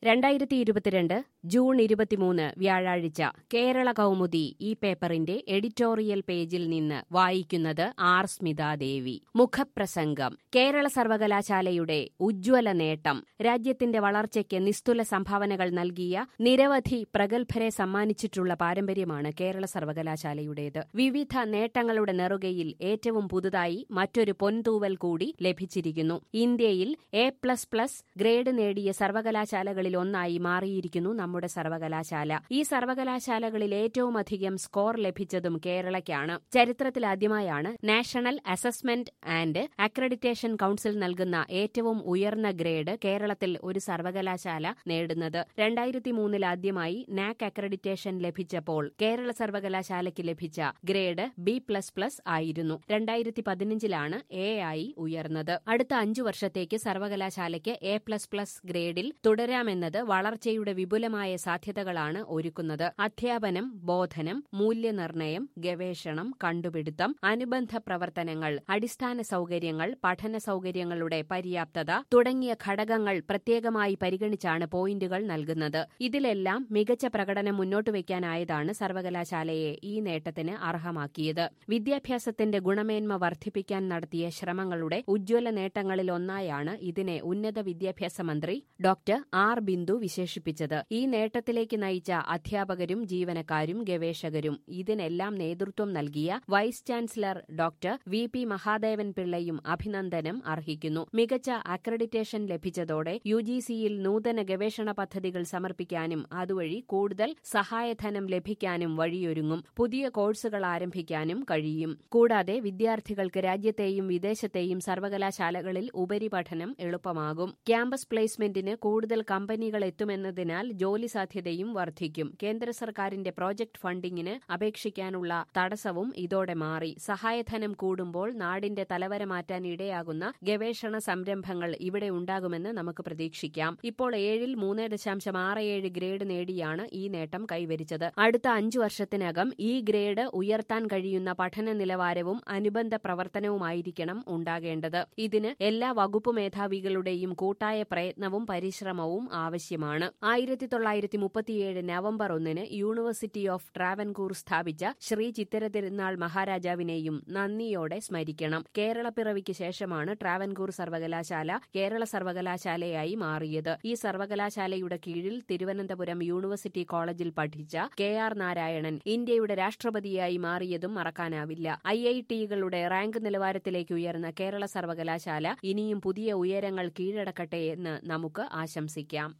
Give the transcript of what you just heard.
രണ്ടായിരത്തി ഇരുപത്തിരണ്ട് ജൂൺ ഇരുപത്തിമൂന്ന് വ്യാഴാഴ്ച കേരള കൗമുദി ഈ പേപ്പറിന്റെ എഡിറ്റോറിയൽ പേജിൽ നിന്ന് വായിക്കുന്നത് ആർ സ്മിതാദേവി മുഖപ്രസംഗം കേരള സർവകലാശാലയുടെ ഉജ്ജ്വല നേട്ടം രാജ്യത്തിന്റെ വളർച്ചയ്ക്ക് നിസ്തുല സംഭാവനകൾ നൽകിയ നിരവധി പ്രഗത്ഭരെ സമ്മാനിച്ചിട്ടുള്ള പാരമ്പര്യമാണ് കേരള സർവകലാശാലയുടേത് വിവിധ നേട്ടങ്ങളുടെ നെറുകയിൽ ഏറ്റവും പുതുതായി മറ്റൊരു പൊൻതൂവൽ കൂടി ലഭിച്ചിരിക്കുന്നു ഇന്ത്യയിൽ എ പ്ലസ് പ്ലസ് ഗ്രേഡ് നേടിയ സർവകലാശാലകളിൽ ഒന്നായി മാറിയിരിക്കുന്നു നമ്മുടെ സർവകലാശാല ഈ സർവകലാശാലകളിൽ ഏറ്റവും അധികം സ്കോർ ലഭിച്ചതും കേരളയ്ക്കാണ് ചരിത്രത്തിലാദ്യമായാണ് national assessment and accreditation council നൽകുന്ന ഏറ്റവും ഉയർന്ന ഗ്രേഡ് കേരളത്തിൽ ഒരു സർവകലാശാല നേടുന്നത് രണ്ടായിരത്തി മൂന്നിൽ ആദ്യമായി നാക് അക്രഡിറ്റേഷൻ ലഭിച്ചപ്പോൾ കേരള സർവകലാശാലയ്ക്ക് ലഭിച്ച ഗ്രേഡ് ബി പ്ലസ് പ്ലസ് ആയിരുന്നു രണ്ടായിരത്തി പതിനഞ്ചിലാണ് എ ആയി ഉയർന്നത് അടുത്ത അഞ്ചു വർഷത്തേക്ക് സർവകലാശാലയ്ക്ക് എ പ്ലസ് പ്ലസ് ഗ്രേഡിൽ തുടരാമെന്നത് വളർച്ചയുടെ വിപുലമായ സാധ്യതകളാണ് ഒരുക്കുന്നത് അധ്യാപനം ബോധനം മൂല്യനിർണ്ണയം ഗവേഷണം കണ്ടുപിടുത്തം അനുബന്ധ പ്രവർത്തനങ്ങൾ അടിസ്ഥാന സൌകര്യങ്ങൾ പഠന സൌകര്യങ്ങളുടെ പര്യാപ്തത തുടങ്ങിയ ഘടകങ്ങൾ പ്രത്യേകമായി പരിഗണിച്ചാണ് പോയിന്റുകൾ നൽകുന്നത് ഇതിലെല്ലാം മികച്ച പ്രകടനം മുന്നോട്ട് വയ്ക്കാനായതാണ് സർവകലാശാലയെ ഈ നേട്ടത്തിന് അർഹമാക്കിയത് വിദ്യാഭ്യാസത്തിന്റെ ഗുണമേന്മ വർദ്ധിപ്പിക്കാൻ നടത്തിയ ശ്രമങ്ങളുടെ ഉജ്ജ്വല നേട്ടങ്ങളിലൊന്നായാണ് ഇതിനെ ഉന്നത വിദ്യാഭ്യാസ മന്ത്രി ഡോക്ടർ ആർ ബിന്ദു വിശേഷിപ്പിച്ചത് ഈ നേട്ടത്തിലേക്ക് നയിച്ച അധ്യാപകരും ജീവനക്കാരും ഗവേഷകരും ഇതിനെല്ലാം നേതൃത്വം നൽകിയ vice chancellor doctor V P Mahadevan പിള്ളയും അഭിനന്ദനം അർഹിക്കുന്നു മികച്ച അക്രഡിറ്റേഷൻ ലഭിച്ചതോടെ യു ജി സിയിൽ നൂതന ഗവേഷണ പദ്ധതികൾ സമർപ്പിക്കാനും അതുവഴി കൂടുതൽ സഹായധനം ലഭിക്കാനും വഴിയൊരുങ്ങും പുതിയ കോഴ്സുകൾ ആരംഭിക്കാനും കഴിയും കൂടാതെ വിദ്യാർത്ഥികൾക്ക് രാജ്യത്തെയും വിദേശത്തെയും സർവകലാശാലകളിൽ ഉപരിപഠനം എളുപ്പമാകും ക്യാമ്പസ് പ്ലേസ്മെന്റിന് കൂടുതൽ കമ്പനികൾ എത്തുമെന്നതിനാൽ ജോലി സാധ്യതയും വർദ്ധിക്കും കേന്ദ്ര സർക്കാരിന്റെ പ്രോജക്ട് ഫണ്ടിങ്ങിന് അപേക്ഷിക്കാനുള്ള തടസ്സവും ഇതോടെ മാറി സഹായധനം കൂടുമ്പോൾ നാടിന്റെ തലവര മാറ്റാൻ ഇടയാകുന്ന ഗവേഷണ സംരംഭങ്ങൾ ഇവിടെ ഉണ്ടാകുമെന്ന് നമുക്ക് പ്രതീക്ഷിക്കാം ഇപ്പോൾ ഏഴിൽ മൂന്ന് ദശാംശം ആറ് ഏഴ് ഗ്രേഡ് നേടിയാണ് ഈ നേട്ടം കൈവരിച്ചത് അടുത്ത അഞ്ചു വർഷത്തിനകം ഈ ഗ്രേഡ് ഉയർത്താൻ കഴിയുന്ന പഠന നിലവാരവും അനുബന്ധ പ്രവർത്തനവുമായിരിക്കണം ഉണ്ടാകേണ്ടത് ഇതിന് എല്ലാ വകുപ്പ് മേധാവികളുടെയും കൂട്ടായ പ്രയത്നവും പരിശ്രമവും ആവശ്യമാണ് ആയിരത്തി തൊള്ളായിരത്തി മുപ്പത്തിയേഴ് നവംബർ ഒന്നിന് യൂണിവേഴ്സിറ്റി ഓഫ് ട്രാവൻകൂർ സ്ഥാപിച്ച ശ്രീ ചിത്തിര തിരുനാൾ മഹാരാജാവിനെയും നന്ദിയോടെ സ്മരിക്കണം കേരളപ്പിറവിക്ക് ശേഷമാണ് ട്രാവൻകൂർ സർവകലാശാല കേരള സർവകലാശാലയായി മാറിയത് ഈ സർവകലാശാലയുടെ കീഴിൽ തിരുവനന്തപുരം യൂണിവേഴ്സിറ്റി കോളേജിൽ പഠിച്ച കെ ആർ നാരായണൻ ഇന്ത്യയുടെ രാഷ്ട്രപതിയായി മാറിയതും മറക്കാനാവില്ല ഐ ഐ ടികളുടെ റാങ്ക് നിലവാരത്തിലേക്ക് ഉയർന്ന കേരള സർവകലാശാല ഇനിയും പുതിയ ഉയരങ്ങൾ കീഴടക്കട്ടെ എന്ന് നമുക്ക് ആശംസിക്കാം